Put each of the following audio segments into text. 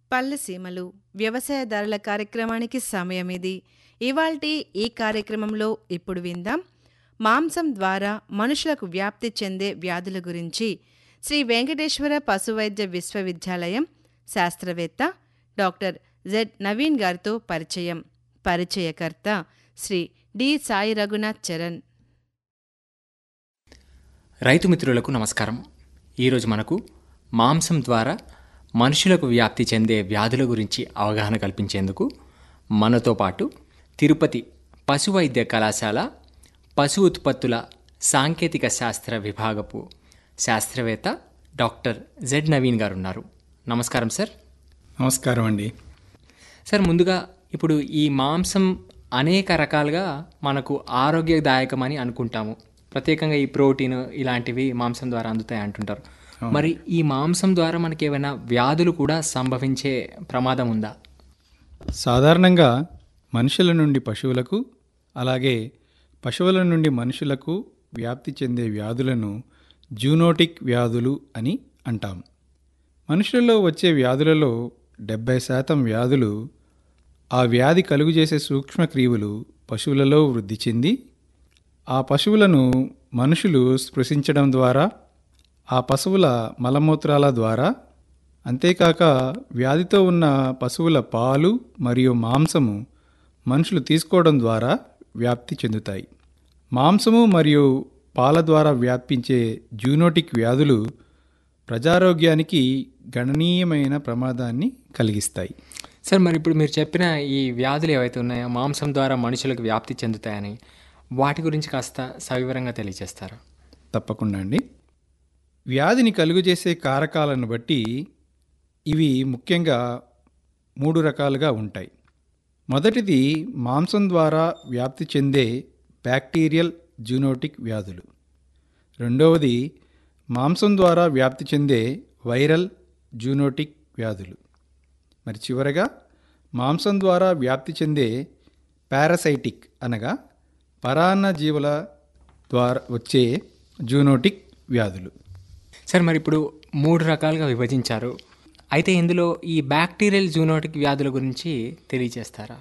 పల్లెసీమలు వ్యవసాయదారుల కార్యక్రమానికి సమయం ఇది ఇవాల్టి ఈ కార్యక్రమంలో ఇప్పుడు విందాం మాంసం ద్వారా మనుషులకు వ్యాప్తి చెందే వ్యాధుల గురించి శ్రీ వెంకటేశ్వర పశువైద్య విశ్వవిద్యాలయం శాస్త్రవేత్త డాక్టర్ జెడ్ నవీన్ గారితో పరిచయం పరిచయకర్త శ్రీ డి సాయి రఘునాథ్ చరణ్ రైతు మిత్రులకు నమస్కారం ఈరోజు మనకు మాంసం ద్వారా మనుషులకు వ్యాప్తి చెందే వ్యాధుల గురించి అవగాహన కల్పించేందుకు మనతో పాటు తిరుపతి పశు వైద్య కళాశాల పశు ఉత్పత్తుల సాంకేతిక శాస్త్ర విభాగపు శాస్త్రవేత్త డాక్టర్ జెడ్ నవీన్ గారు ఉన్నారు నమస్కారం సార్ నమస్కారం అండి సార్ ముందుగా ఇప్పుడు ఈ మాంసం అనేక రకాలుగా మనకు ఆరోగ్యదాయకమని అనుకుంటాము ప్రత్యేకంగా ఈ ప్రోటీన్ ఇలాంటివి మాంసం ద్వారా అందుతాయి అంటుంటారు మరి ఈ మాంసం ద్వారా మనకి ఏమైనా వ్యాధులు కూడా సంభవించే ప్రమాదం ఉందా సాధారణంగా మనుషుల నుండి పశువులకు అలాగే పశువుల నుండి మనుషులకు వ్యాప్తి చెందే వ్యాధులను జూనోటిక్ వ్యాధులు అని అంటాం మనుషులలో వచ్చే వ్యాధులలో డెబ్బై శాతం వ్యాధులు ఆ వ్యాధి కలుగుచేసే సూక్ష్మక్రియులు పశువులలో వృద్ధి చెంది ఆ పశువులను మనుషులు స్పృశించడం ద్వారా ఆ పశువుల మలమూత్రాల ద్వారా అంతేకాక వ్యాధితో ఉన్న పశువుల పాలు మరియు మాంసము మనుషులు తీసుకోవడం ద్వారా వ్యాప్తి చెందుతాయి మాంసము మరియు పాల ద్వారా వ్యాపించే జూనోటిక్ వ్యాధులు ప్రజారోగ్యానికి గణనీయమైన ప్రమాదాన్ని కలిగిస్తాయి సార్ మరి ఇప్పుడు మీరు చెప్పిన ఈ వ్యాధులు ఏవైతే ఉన్నాయో మాంసం ద్వారా మనుషులకు వ్యాప్తి చెందుతాయని వాటి గురించి కాస్త సవివరంగా తెలియజేస్తారా తప్పకుండా అండి వ్యాధిని కలుగజేసే కారకాలను బట్టి ఇవి ముఖ్యంగా మూడు రకాలుగా ఉంటాయి మొదటిది మాంసం ద్వారా వ్యాప్తి చెందే బ్యాక్టీరియల్ జూనోటిక్ వ్యాధులు రెండవది మాంసం ద్వారా వ్యాప్తి చెందే వైరల్ జూనోటిక్ వ్యాధులు మరి చివరగా మాంసం ద్వారా వ్యాప్తి చెందే పారాసైటిక్ అనగా పరాన్న జీవుల ద్వారా వచ్చే జూనోటిక్ వ్యాధులు సార్ మరి ఇప్పుడు మూడు రకాలుగా విభజించారు అయితే ఇందులో ఈ బ్యాక్టీరియల్ జూనోటిక్ వ్యాధుల గురించి తెలియజేస్తారా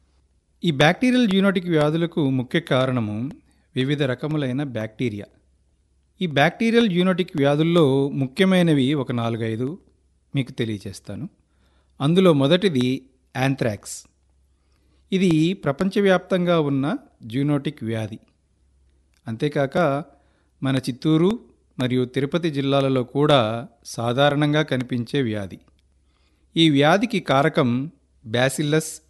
ఈ బ్యాక్టీరియల్ జూనోటిక్ వ్యాధులకు ముఖ్య కారణము వివిధ రకములైన బ్యాక్టీరియా ఈ బ్యాక్టీరియల్ జూనోటిక్ వ్యాధుల్లో ముఖ్యమైనవి ఒక నాలుగైదు మీకు తెలియజేస్తాను అందులో మొదటిది యాంథ్రాక్స్ ఇది ప్రపంచవ్యాప్తంగా ఉన్న జూనోటిక్ వ్యాధి అంతేకాక మన చిత్తూరు మరియు తిరుపతి జిల్లాలలో కూడా సాధారణంగా కనిపించే వ్యాధి ఈ వ్యాధికి కారకం బ్యాసిల్లస్